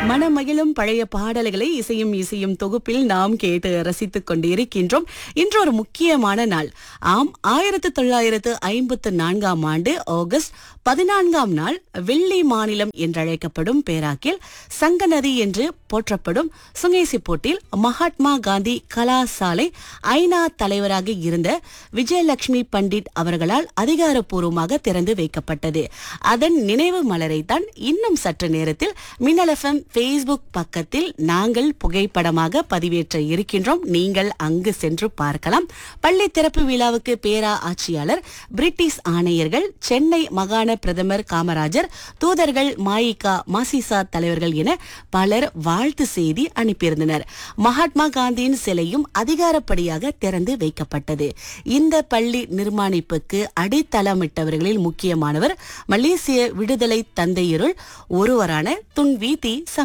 மனமகிழும் பழைய பாடல்களை இசையும் இசையும் தொகுப்பில் நாம் கேட்டு ரசித்துக் கொண்டிருக்கின்றோம் இன்று ஒரு முக்கியமான நாள் ஆம் ஆயிரத்து தொள்ளாயிரத்து ஐம்பத்து நான்காம் ஆண்டு ஆகஸ்ட் பதினான்காம் நாள் வெள்ளி மாநிலம் என்றழைக்கப்படும் பேராக்கில் சங்கநதி என்று போற்றப்படும் சுங்கேசிப்போட்டில் மகாத்மா காந்தி கலாசாலை ஐநா தலைவராக இருந்த விஜயலட்சுமி பண்டிட் அவர்களால் அதிகாரப்பூர்வமாக திறந்து வைக்கப்பட்டது அதன் நினைவு மலரைத்தான் இன்னும் சற்று நேரத்தில் மின்னல் எஃப்எம் ஃபேஸ்புக் பக்கத்தில் நாங்கள் புகைப்படமாக பதிவேற்ற இருக்கின்றோம் நீங்கள் அங்கு சென்று பார்க்கலாம் பள்ளி திறப்பு விழாவுக்கு பேரா ஆட்சியாளர் பிரிட்டிஷ் ஆணையர்கள் சென்னை மாகாண பிரதமர் காமராஜர் தூதர்கள் மாயிகா மாசிசா தலைவர்கள் என பலர் வாழ்த்து செய்தி அனுப்பியிருந்தனர் மகாத்மா காந்தியின் சிலையும் அதிகாரப்படியாக திறந்து வைக்கப்பட்டது இந்த பள்ளி நிர்மாணிப்புக்கு அடித்தளமிட்டவர்களில் முக்கியமானவர் மலேசிய விடுதலை தந்தையருள் ஒருவரான துன்வீதி சம்